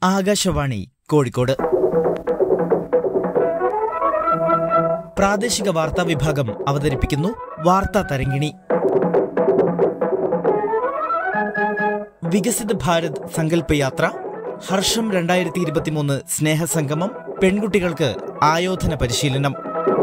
ആകാശവാണി കോഴിക്കോട് പ്രാദേശിക വാർത്താ വിഭാഗം അവതരിപ്പിക്കുന്നു വാർത്താ തരങ്കിണി വികസിത ഭാരത് സങ്കല്പ യാത്ര ഹർഷം രണ്ടായിരത്തി ഇരുപത്തിമൂന്ന് സ്നേഹസംഗമം പെൺകുട്ടികൾക്ക് ആയോധന പരിശീലനം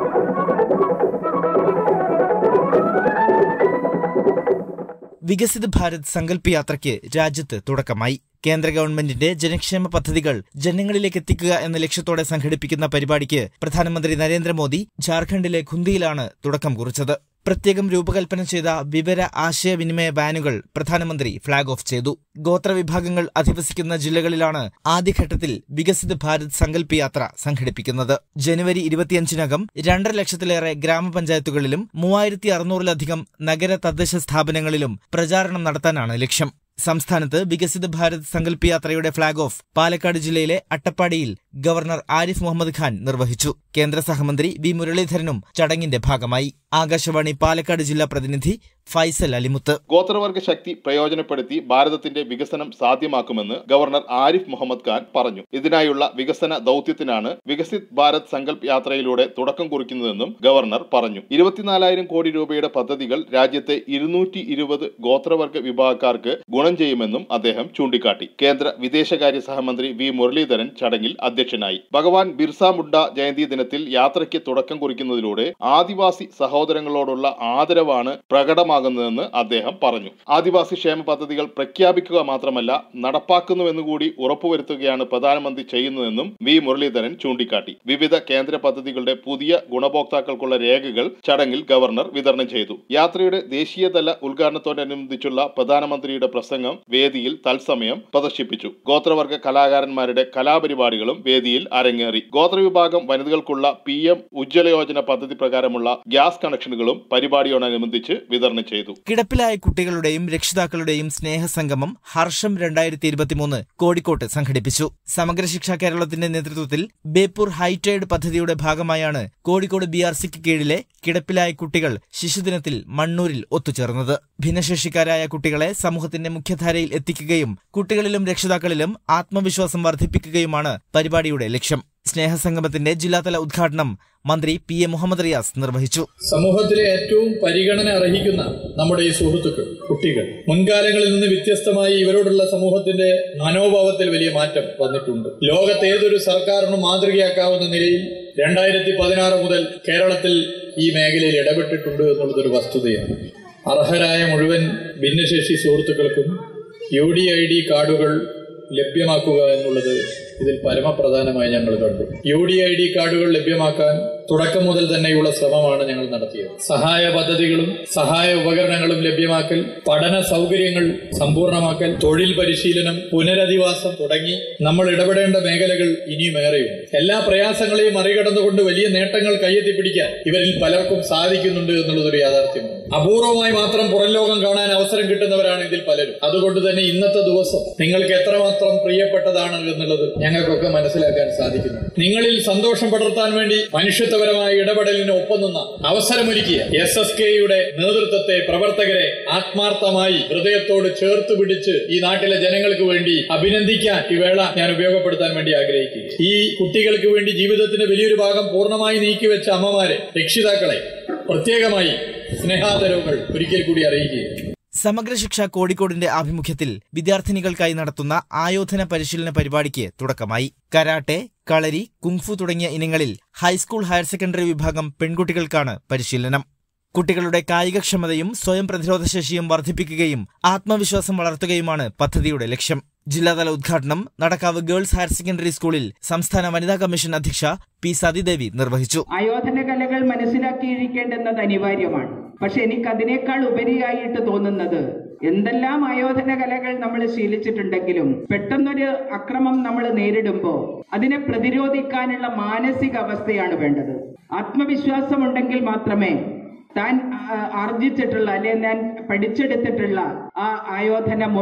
വികസിത് ഭാരത് സങ്കല്പ യാത്രയ്ക്ക് രാജ്യത്ത് തുടക്കമായി കേന്ദ്ര ഗവൺമെന്റിന്റെ ജനക്ഷേമ പദ്ധതികൾ ജനങ്ങളിലേക്ക് എത്തിക്കുക എന്ന ലക്ഷ്യത്തോടെ സംഘടിപ്പിക്കുന്ന പരിപാടിക്ക് പ്രധാനമന്ത്രി നരേന്ദ്രമോദി ജാർഖണ്ഡിലെ ഖുന്തിയിലാണ് തുടക്കം കുറിച്ചത് പ്രത്യേകം രൂപകൽപ്പന ചെയ്ത വിവര ആശയവിനിമയ വാനുകൾ പ്രധാനമന്ത്രി ഫ്ളാഗ് ഓഫ് ചെയ്തു ഗോത്രവിഭാഗങ്ങൾ അധിവസിക്കുന്ന ജില്ലകളിലാണ് ആദ്യഘട്ടത്തിൽ വികസിത് ഭാരത് സങ്കല്പ് യാത്ര സംഘടിപ്പിക്കുന്നത് ജനുവരി ഇരുപത്തിയഞ്ചിനകം രണ്ടര ലക്ഷത്തിലേറെ ഗ്രാമപഞ്ചായത്തുകളിലും മൂവായിരത്തി അറുന്നൂറിലധികം നഗര തദ്ദേശ സ്ഥാപനങ്ങളിലും പ്രചാരണം നടത്താനാണ് ലക്ഷ്യം സംസ്ഥാനത്ത് വികസിത ഭാരത് സങ്കല്പ് യാത്രയുടെ ഫ്ളാഗ് ഓഫ് പാലക്കാട് ജില്ലയിലെ അട്ടപ്പാടിയിൽ ഗവർണർ ആരിഫ് മുഹമ്മദ് ഖാൻ നിർവഹിച്ചു കേന്ദ്ര സഹമന്ത്രി വി മുരളീധരനും ചടങ്ങിന്റെ ഭാഗമായി ആകാശവാണി പാലക്കാട് ജില്ലാ പ്രതിനിധി ഫൈസൽ അലിമുത്ത് ഗോത്രവർഗ ശക്തി പ്രയോജനപ്പെടുത്തി ഭാരതത്തിന്റെ വികസനം സാധ്യമാക്കുമെന്ന് ഗവർണർ ആരിഫ് മുഹമ്മദ് ഖാൻ പറഞ്ഞു ഇതിനായുള്ള വികസന ദൗത്യത്തിനാണ് വികസിത് ഭാരത് സങ്കല്പ് യാത്രയിലൂടെ തുടക്കം കുറിക്കുന്നതെന്നും ഗവർണർ പറഞ്ഞു ഇരുപത്തിനാലായിരം കോടി രൂപയുടെ പദ്ധതികൾ രാജ്യത്തെ ഇരുന്നൂറ്റി ഇരുപത് ഗോത്രവർഗ വിഭാഗക്കാർക്ക് ഗുണം ചെയ്യുമെന്നും അദ്ദേഹം ചൂണ്ടിക്കാട്ടി കേന്ദ്ര വിദേശകാര്യ സഹമന്ത്രി വി മുരളീധരൻ ചടങ്ങിൽ അധ്യക്ഷനായി ഭഗവാൻ ബിർസ മുണ്ട ജയന്തി ദിനത്തിൽ യാത്രയ്ക്ക് തുടക്കം കുറിക്കുന്നതിലൂടെ ആദിവാസി സഹോദരങ്ങളോടുള്ള ആദരവാണ് പ്രകടമാകുന്നതെന്ന് അദ്ദേഹം പറഞ്ഞു ആദിവാസി ക്ഷേമ പദ്ധതികൾ പ്രഖ്യാപിക്കുക മാത്രമല്ല നടപ്പാക്കുന്നുവെന്നുകൂടി ഉറപ്പുവരുത്തുകയാണ് പ്രധാനമന്ത്രി ചെയ്യുന്നതെന്നും വി മുരളീധരൻ ചൂണ്ടിക്കാട്ടി വിവിധ കേന്ദ്ര പദ്ധതികളുടെ പുതിയ ഗുണഭോക്താക്കൾക്കുള്ള രേഖകൾ ചടങ്ങിൽ ഗവർണർ വിതരണം ചെയ്തു യാത്രയുടെ ദേശീയതല ഉദ്ഘാടനത്തോടനുബന്ധിച്ചുള്ള പ്രധാനമന്ത്രിയുടെ പ്രസംഗം വേദിയിൽ തത്സമയം പ്രദർശിപ്പിച്ചു ഗോത്രവർഗ കലാകാരന്മാരുടെ കലാപരിപാടികളും വേദിയിൽ അരങ്ങേറി ഗോത്രവിഭാഗം വനിതകൾക്കുള്ള പി എം ഉജ്ജ്വല യോജന പദ്ധതി പ്രകാരമുള്ള ഗ്യാസ് കണക്ഷനുകളും പരിപാടിയോടനുബന്ധിച്ച് വിതരണം ചെയ്തു കിടപ്പിലായ കുട്ടികളുടെയും രക്ഷിതാക്കളുടെയും സ്നേഹസംഗമം ഹർഷം രണ്ടായിരത്തി ഇരുപത്തിമൂന്ന് കോഴിക്കോട്ട് സംഘടിപ്പിച്ചു സമഗ്ര ശിക്ഷ കേരളത്തിന്റെ നേതൃത്വത്തിൽ ബേപ്പൂർ ഹൈറ്റൈഡ് പദ്ധതിയുടെ ഭാഗമായാണ് കോഴിക്കോട് ബി ആർ സിക്ക് കീഴിലെ കിടപ്പിലായ കുട്ടികൾ ശിശുദിനത്തിൽ മണ്ണൂരിൽ ഒത്തുചേർന്നത് ഭിന്നശേഷിക്കാരായ കുട്ടികളെ സമൂഹത്തിന്റെ മുഖ്യധാരയിൽ എത്തിക്കുകയും കുട്ടികളിലും രക്ഷിതാക്കളിലും ആത്മവിശ്വാസം വർദ്ധിപ്പിക്കുകയുമാണ് പരിപാടിയുടെ ലക്ഷ്യം സ്നേഹസംഗമത്തിന്റെ ജില്ലാതല ഉദ്ഘാടനം മന്ത്രി പി എ മുഹമ്മദ് റിയാസ് നിർവഹിച്ചു സമൂഹത്തിലെ ഏറ്റവും പരിഗണന അർഹിക്കുന്ന നമ്മുടെ ഈ സുഹൃത്തുക്കൾ കുട്ടികൾ മുൻകാലങ്ങളിൽ നിന്ന് വ്യത്യസ്തമായി ഇവരോടുള്ള സമൂഹത്തിന്റെ മനോഭാവത്തിൽ വലിയ മാറ്റം വന്നിട്ടുണ്ട് ലോകത്ത് ഏതൊരു സർക്കാരിനും മാതൃകയാക്കാവുന്ന നിലയിൽ രണ്ടായിരത്തി പതിനാറ് മുതൽ കേരളത്തിൽ ഈ മേഖലയിൽ ഇടപെട്ടിട്ടുണ്ട് എന്നുള്ളതൊരു വസ്തുതയാണ് അർഹരായ മുഴുവൻ ഭിന്നശേഷി സുഹൃത്തുക്കൾക്കും യു ഡി ഐ ഡി കാർഡുകൾ ലഭ്യമാക്കുക എന്നുള്ളത് ഇതിൽ പരമപ്രധാനമായി ഞങ്ങൾ കണ്ടു യു ഡി ഐ ഡി കാർഡുകൾ ലഭ്യമാക്കാൻ തുടക്കം മുതൽ തന്നെയുള്ള ശ്രമമാണ് ഞങ്ങൾ നടത്തിയത് സഹായ പദ്ധതികളും സഹായ ഉപകരണങ്ങളും ലഭ്യമാക്കൽ പഠന സൗകര്യങ്ങൾ സമ്പൂർണ്ണമാക്കൽ തൊഴിൽ പരിശീലനം പുനരധിവാസം തുടങ്ങി നമ്മൾ ഇടപെടേണ്ട മേഖലകൾ ഇനിയും ഏറെയുണ്ട് എല്ലാ പ്രയാസങ്ങളെയും മറികടന്നുകൊണ്ട് വലിയ നേട്ടങ്ങൾ കയ്യെത്തിപ്പിടിക്കാൻ ഇവരിൽ പലർക്കും സാധിക്കുന്നുണ്ട് എന്നുള്ളതൊരു യാഥാർത്ഥ്യമാണ് അപൂർവമായി മാത്രം പുറം ലോകം കാണാൻ അവസരം കിട്ടുന്നവരാണ് ഇതിൽ പലരും അതുകൊണ്ട് തന്നെ ഇന്നത്തെ ദിവസം നിങ്ങൾക്ക് എത്രമാത്രം പ്രിയപ്പെട്ടതാണ് എന്നുള്ളത് ഞങ്ങൾക്കൊക്കെ മനസ്സിലാക്കാൻ സാധിക്കുന്നു നിങ്ങളിൽ സന്തോഷം പടർത്താൻ വേണ്ടി മനുഷ്യത്വപരമായ ഇടപെടലിന് ഒപ്പം നിന്ന അവസരമൊരുക്കിയ എസ് എസ് കെയുടെ നേതൃത്വത്തെ പ്രവർത്തകരെ ആത്മാർത്ഥമായി ഹൃദയത്തോട് ചേർത്ത് പിടിച്ച് ഈ നാട്ടിലെ ജനങ്ങൾക്ക് വേണ്ടി അഭിനന്ദിക്കാൻ ഈ വേള ഞാൻ ഉപയോഗപ്പെടുത്താൻ വേണ്ടി ആഗ്രഹിക്കുക ഈ കുട്ടികൾക്ക് വേണ്ടി ജീവിതത്തിന്റെ വലിയൊരു ഭാഗം പൂർണ്ണമായി നീക്കിവെച്ച അമ്മമാരെ രക്ഷിതാക്കളെ പ്രത്യേകമായി സ്നേഹാദരവുകൾ ഒരിക്കൽ കൂടി അറിയിക്കുക സമഗ്ര ശിക്ഷ കോഴിക്കോടിന്റെ ആഭിമുഖ്യത്തിൽ വിദ്യാർത്ഥിനികൾക്കായി നടത്തുന്ന ആയോധന പരിശീലന പരിപാടിക്ക് തുടക്കമായി കരാട്ടെ കളരി കുങ്ഫു തുടങ്ങിയ ഇനങ്ങളിൽ ഹൈസ്കൂൾ ഹയർ സെക്കൻഡറി വിഭാഗം പെൺകുട്ടികൾക്കാണ് പരിശീലനം കുട്ടികളുടെ കായികക്ഷമതയും സ്വയം പ്രതിരോധശേഷിയും വർദ്ധിപ്പിക്കുകയും ആത്മവിശ്വാസം വളർത്തുകയുമാണ് പദ്ധതിയുടെ ലക്ഷ്യം ജില്ലാതല ഉദ്ഘാടനം നടക്കാവ് ഗേൾസ് ഹയർ സെക്കൻഡറി സ്കൂളിൽ സംസ്ഥാന വനിതാ കമ്മീഷൻ അധ്യക്ഷ പി സതിദേവി നിർവഹിച്ചു ആയോധന കലകൾ മനസ്സിലാക്കിയിരിക്കേണ്ടുന്നത് അനിവാര്യമാണ് പക്ഷെ എനിക്ക് അതിനേക്കാൾ ഉപരിയായിട്ട് തോന്നുന്നത് എന്തെല്ലാം ആയോധന കലകൾ നമ്മൾ ശീലിച്ചിട്ടുണ്ടെങ്കിലും പെട്ടെന്നൊരു അക്രമം നമ്മൾ നേരിടുമ്പോൾ അതിനെ പ്രതിരോധിക്കാനുള്ള മാനസിക അവസ്ഥയാണ് വേണ്ടത് ആത്മവിശ്വാസമുണ്ടെങ്കിൽ മാത്രമേ താൻ ആ, ആർജിച്ചിട്ടുള്ള അല്ലെങ്കിൽ ഞാൻ പഠിച്ചെടുത്തിട്ടുള്ള ആ ആയോധന മുറ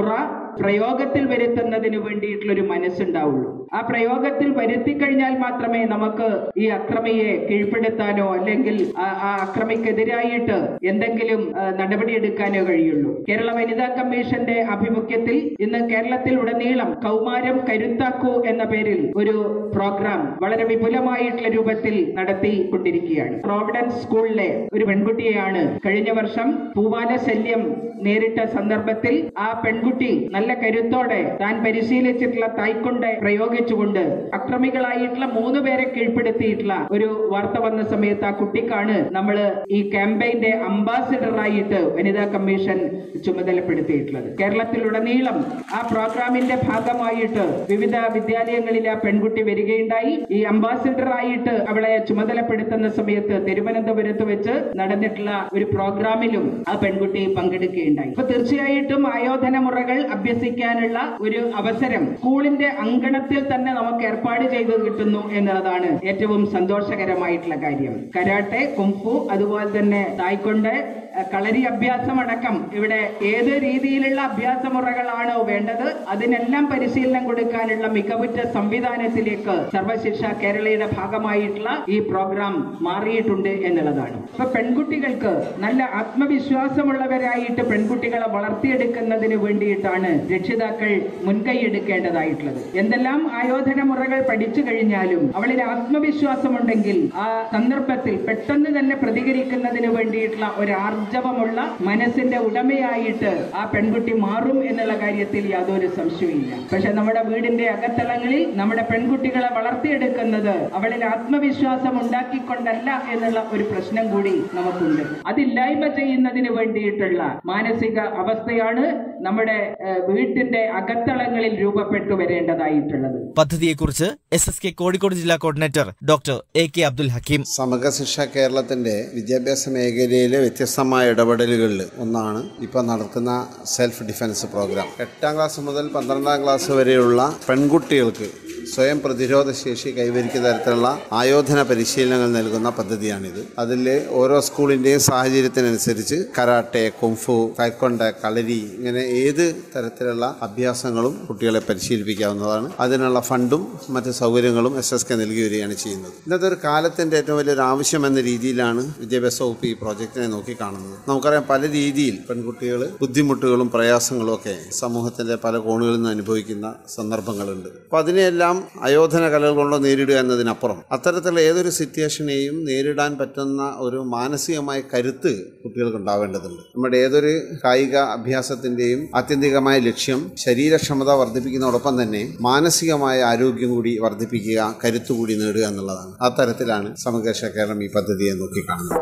പ്രയോഗത്തിൽ വരുത്തുന്നതിന് വേണ്ടിയിട്ടുള്ള ഒരു മനസ്സുണ്ടാവുള്ളൂ ആ പ്രയോഗത്തിൽ വരുത്തി കഴിഞ്ഞാൽ മാത്രമേ നമുക്ക് ഈ അക്രമിയെ കീഴ്പ്പെടുത്താനോ അല്ലെങ്കിൽ ആ- ആ അക്രമിക്കെതിരായിട്ട് എന്തെങ്കിലും ആ, നടപടിയെടുക്കാനോ കഴിയുള്ളൂ കേരള വനിതാ കമ്മീഷന്റെ ആഭിമുഖ്യത്തിൽ ഇന്ന് കേരളത്തിൽ ഉടനീളം കൗമാരം കരുത്താക്കൂ എന്ന പേരിൽ ഒരു പ്രോഗ്രാം വളരെ വിപുലമായിട്ടുള്ള രൂപത്തിൽ നടത്തിക്കൊണ്ടിരിക്കുകയാണ് പ്രോവിഡൻസ് സ്കൂളിലെ ഒരു പെൺകുട്ടിയെയാണ് കഴിഞ്ഞ വർഷം പൂവാല ശല്യം നേരിട്ട സന്ദർഭത്തിൽ ആ പെൺകുട്ടി നല്ല കരുത്തോടെ താൻ പരിശീലിച്ചിട്ടുള്ള തായ്ക്കൊണ്ട് പ്രയോഗിച്ചുകൊണ്ട് അക്രമികളായിട്ടുള്ള മൂന്ന് പേരെ കീഴ്പ്പെടുത്തിയിട്ടുള്ള ഒരു വാർത്ത വന്ന സമയത്ത് ആ കുട്ടിക്കാണ് നമ്മൾ ഈ ക്യാമ്പയിന്റെ അംബാസിഡർ ആയിട്ട് വനിതാ കമ്മീഷൻ ചുമതലപ്പെടുത്തിയിട്ടുള്ളത് കേരളത്തിലുടനീളം ആ പ്രോഗ്രാമിന്റെ ഭാഗമായിട്ട് വിവിധ വിദ്യാലയങ്ങളിൽ ആ പെൺകുട്ടി വരികയുണ്ടായി ഈ അംബാസിഡർ ആയിട്ട് അവളെ ചുമതലപ്പെടുത്തുന്ന സമയത്ത് തിരുവനന്തപുരത്ത് വെച്ച് നടന്നിട്ടുള്ള ഒരു പ്രോഗ്രാമിലും ആ പെൺകുട്ടി പങ്കെടുക്കുകയുണ്ടായി അപ്പൊ തീർച്ചയായിട്ടും ആയോധന മുറകൾ അഭ്യസിക്കാനുള്ള ഒരു അവസരം സ്കൂളിന്റെ അങ്കണത്തിൽ തന്നെ നമുക്ക് ഏർപ്പാട് ചെയ്തു കിട്ടുന്നു എന്നുള്ളതാണ് ഏറ്റവും സന്തോഷകരമായിട്ടുള്ള കാര്യം കരാട്ടെ കുംഫു അതുപോലെ തന്നെ തായ്ക്കൊണ്ട് അഹ് കളരി അഭ്യാസം അടക്കം ഇവിടെ ഏത് രീതിയിലുള്ള അഭ്യാസ മുറകളാണോ വേണ്ടത് അതിനെല്ലാം പരിശീലനം കൊടുക്കാനുള്ള മികവുറ്റ സംവിധാനത്തിലേക്ക് സർവശിക്ഷ കേരളയുടെ ഭാഗമായിട്ടുള്ള ഈ പ്രോഗ്രാം മാറിയിട്ടുണ്ട് എന്നുള്ളതാണ് ഇപ്പൊ പെൺകുട്ടികൾക്ക് നല്ല ആത്മവിശ്വാസമുള്ളവരായിട്ട് പെൺകുട്ടികളെ വളർത്തിയെടുക്കുന്നതിന് വേണ്ടിയിട്ടാണ് രക്ഷിതാക്കൾ മുൻകൈ എടുക്കേണ്ടതായിട്ടുള്ളത് എന്തെല്ലാം ആയോധന മുറകൾ പഠിച്ചു കഴിഞ്ഞാലും അവളിൽ ആത്മവിശ്വാസമുണ്ടെങ്കിൽ ആ സന്ദർഭത്തിൽ പെട്ടെന്ന് തന്നെ പ്രതികരിക്കുന്നതിന് വേണ്ടിയിട്ടുള്ള ഒരു ആർജവമുള്ള മനസ്സിന്റെ ഉടമയായിട്ട് ആ പെൺകുട്ടി മാറും എന്നുള്ള കാര്യത്തിൽ യാതൊരു സംശയവുമില്ല പക്ഷെ നമ്മുടെ വീടിന്റെ അകത്തളങ്ങളിൽ നമ്മുടെ പെൺകുട്ടികളെ വളർത്തിയെടുക്കുന്നത് അവളിൽ ആത്മവിശ്വാസം ഉണ്ടാക്കിക്കൊണ്ടല്ല എന്നുള്ള ഒരു പ്രശ്നം കൂടി നമുക്കുണ്ട് അതില്ലായ്മ ചെയ്യുന്നതിന് വേണ്ടിയിട്ടുള്ള മാനസിക അവസ്ഥയാണ് നമ്മുടെ ഏഹ്, വീട്ടിന്റെ അകത്തളങ്ങളിൽ രൂപപ്പെട്ടു വരേണ്ടതായിട്ടുള്ളത് പദ്ധതിയെക്കുറിച്ച് എസ് എസ് കെ കോഴിക്കോട് ജില്ലാ coordinator doctor A K Abdul Hakeem Samagra Shiksha കേരളത്തിന്റെ വിദ്യാഭ്യാസ മേഖലയിലെ വ്യത്യസ്തമായ ഇടപെടലുകളിൽ ഒന്നാണ് ഇപ്പോൾ നടത്തുന്ന സെൽഫ് ഡിഫൻസ് പ്രോഗ്രാം എട്ടാം ക്ലാസ് മുതൽ പന്ത്രണ്ടാം ക്ലാസ് വരെയുള്ള പെൺകുട്ടികൾക്ക് സ്വയം പ്രതിരോധ ശേഷി കൈവരിക്കുന്ന തരത്തിലുള്ള ആയോധന പരിശീലനങ്ങൾ നൽകുന്ന പദ്ധതിയാണിത് അതിൽ ഓരോ സ്കൂളിൻ്റെയും സാഹചര്യത്തിനനുസരിച്ച് കരാട്ടെ കുംഫു കൈക്കൊണ്ട കളരി ഇങ്ങനെ ഏത് തരത്തിലുള്ള അഭ്യാസങ്ങളും കുട്ടികളെ പരിശീലിപ്പിക്കാവുന്നതാണ് അതിനുള്ള ഫണ്ടും മറ്റ് സൗകര്യങ്ങളും എസ് എസ് കെ നൽകി വരികയാണ് ചെയ്യുന്നത് ഇന്നത്തെ ഒരു കാലത്തിൻ്റെ ഏറ്റവും വലിയൊരു ആവശ്യം എന്ന രീതിയിലാണ് വിദ്യാഭ്യാസ വകുപ്പ് ഈ പ്രോജക്റ്റിനെ നോക്കിക്കാണുന്നത് നമുക്കറിയാം പല രീതിയിൽ പെൺകുട്ടികൾ ബുദ്ധിമുട്ടുകളും പ്രയാസങ്ങളും ഒക്കെ സമൂഹത്തിൻ്റെ പല കോണുകളിൽ നിന്ന് അനുഭവിക്കുന്ന സന്ദർഭങ്ങളുണ്ട് അപ്പോൾ അതിനെയെല്ലാം അയോധന കലകൾ കൊണ്ടോ നേരിടുക എന്നതിനപ്പുറം അത്തരത്തിലുള്ള ഏതൊരു സിറ്റുവേഷനെയും നേരിടാൻ പറ്റുന്ന ഒരു മാനസികമായ കരുത്ത് കുട്ടികൾക്ക് ഉണ്ടാവേണ്ടതുണ്ട് നമ്മുടെ ഏതൊരു കായിക അഭ്യാസത്തിൻ്റെയും ആത്യന്തികമായ ലക്ഷ്യം ശരീരക്ഷമത വർദ്ധിപ്പിക്കുന്നതോടൊപ്പം തന്നെ മാനസികമായ ആരോഗ്യം കൂടി വർദ്ധിപ്പിക്കുക കരുത്ത് കൂടി നേടുക എന്നുള്ളതാണ് ആ തരത്തിലാണ് സമഗ്ര ശിക്ഷ കേരളം ഈ പദ്ധതിയെ നോക്കിക്കാണുന്നത്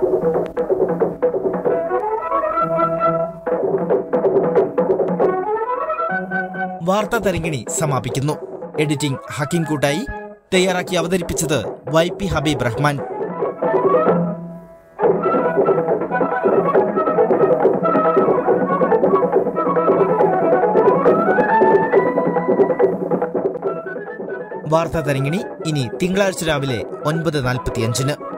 വാർത്താ തരങ്ങിണി സമാപിക്കുന്നു എഡിറ്റിംഗ് ഹക്കിം കൂട്ടായി തയ്യാറാക്കി അവതരിപ്പിച്ചത് വൈ പി ഹബീബ് റഹ്മാൻ വാർത്താ തരങ്ങിണി ഇനി തിങ്കളാഴ്ച രാവിലെ ഒൻപത് നാൽപ്പത്തിയഞ്ചിന്